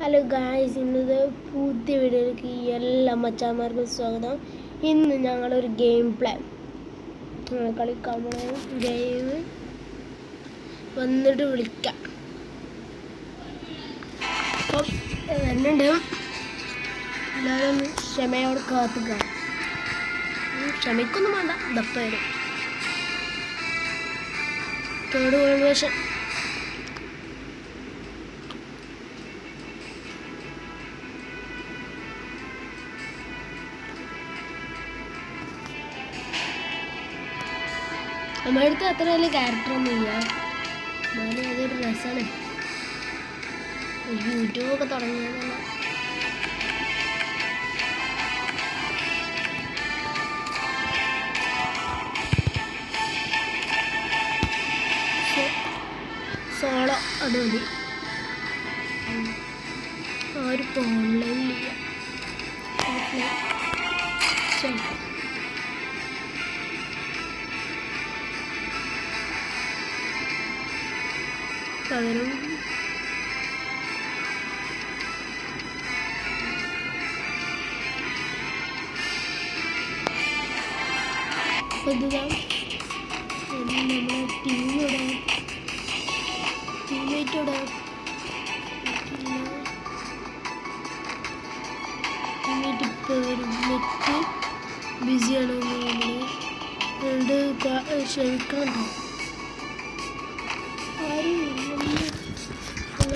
Hello guys ഇന്നത് പുതിയ വീഡിയോയിലേക്ക് എല്ലാ മച്ചാന്മാർക്കും സ്വാഗതം ഇന്ന് ഞങ്ങളൊരു ഗെയിം പ്ലേ കളിക്കാൻ പോണ ഗെയിം വന്നിട്ട് വിളിക്കാം അപ്പം വരുന്നുണ്ട് എല്ലാവരും ഒന്ന് ക്ഷമയോടെ കാത്തുക ക്ഷമയ്ക്കൊന്നും വേണ്ട ദപ്പ വരും തേർഡ് കോൺവേഷൻ നമ്മുടെ അടുത്ത് അത്ര വലിയ ക്യാരക്ടർ ഒന്നും ഇല്ല എന്നാലും അതൊരു രസമാണ് യൂട്യൂബൊക്കെ തുടങ്ങിയതല്ല സോളോ അത് മതി ഉം. ആരും ഓൺലൈനിലില്ല ഓഫ്ലൈൻ ശരി പകരം പൊതുവെ നമ്മളെ ടീമിവിടെ ടീമേറ്റോടെ ടീമേറ്റ് ഇപ്പോൾ നെറ്റ് ബിസിയാണ് അതുകൊണ്ട് ക്ഷമിക്കണം ആരും ഇല്ലെന്ന് ഹലോ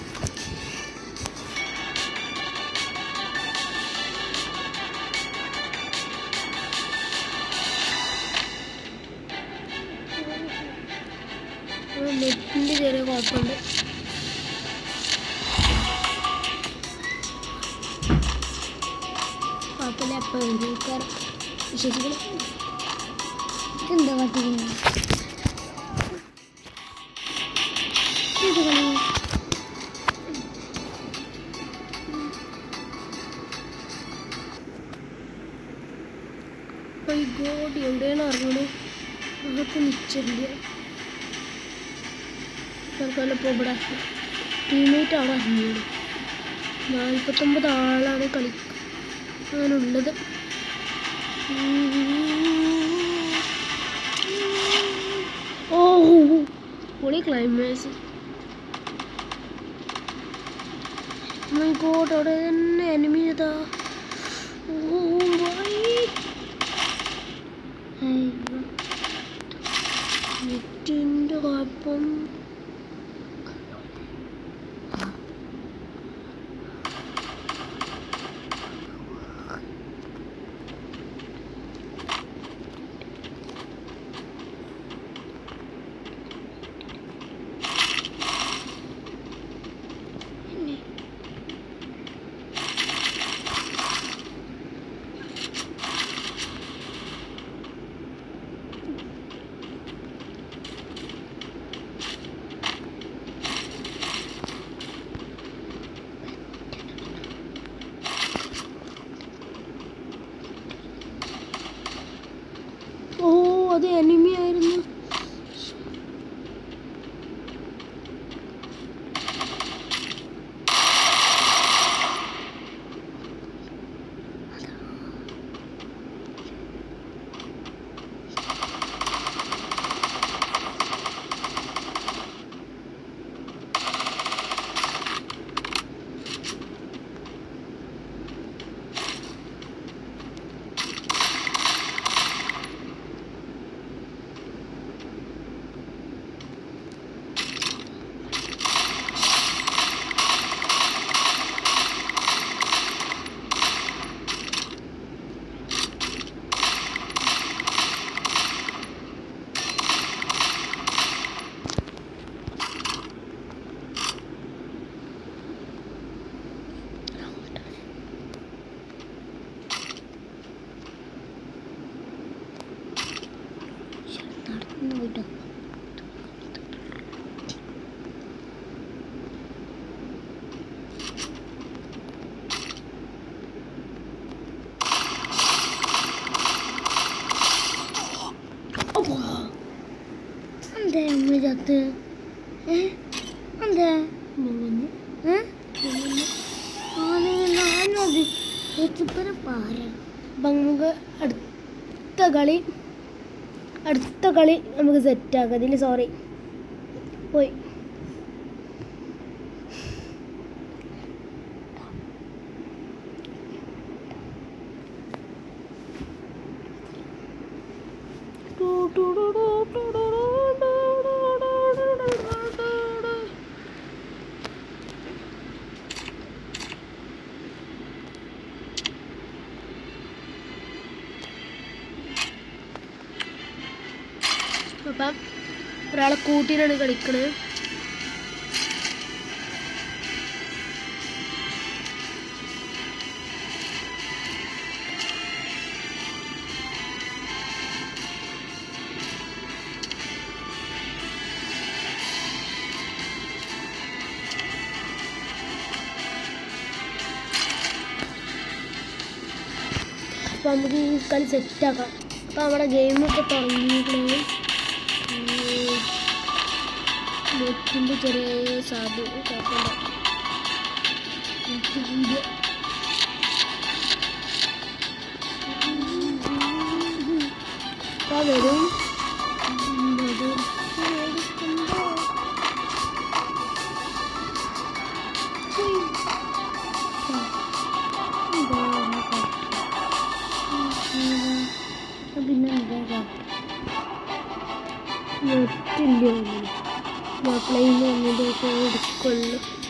നെറ്റിൻ്റെ ചെറിയ കുഴപ്പമുണ്ട് കുഴപ്പമില്ല എപ്പോൾ എഴുതിക്കാറ് വിശ്വസിക്കണം എന്താ കാട്ടിക്കുന്നത് ഇത് കളി മൈ ഗോഡ് എവിടെയാണ് ഇറങ്ങണത് അതൊക്കെ നിശ്ചയില്ല തൽക്കാലം ഇപ്പോൾ ഇവിടെ ടീമേറ്റ് അവിടെ ഇറങ്ങിയത് നാൽപ്പത്തൊമ്പത് ആളാണ് കളി അങ്ങനുള്ളത് ഓ പൊളി ക്ലൈമാക്സ് മൈ ഗോഡ് അവിടെ തന്നെ എനിമി ചെയ്താ ഓ ബൈ നെറ്റിൻ്റെ കുഴപ്പം ഓ അത് എനിമി ആയിരുന്നു നടന്നു പോയിട്ടോ എന്താ നമ്മൾ ചത്ത് ഏ എന്താ ഏ അപ്പം നമുക്ക് അടുത്ത കളി അടുത്ത കളി നമുക്ക് സെറ്റാക്കാം ഇതിൽ സോറി പോയി അപ്പം ഒരാളെ കൂട്ടിനാണ് കളിക്കണത് അപ്പം നമുക്ക് ഈ കളി സെറ്റാക്കാം അപ്പം നമ്മുടെ ഗെയിം ഇപ്പോൾ തുടങ്ങിയിരിക്കണേ നെറ്റിൻ്റെ ചെറിയ സാധ്യത കുഴപ്പമില്ല നെറ്റ് കൂടിയ അപ്പം വരും വരും. പിന്നെ എന്താ നെറ്റില്ല പ്ലെയിൻ വന്നിട്ട് എടുക്കുള്ളൂ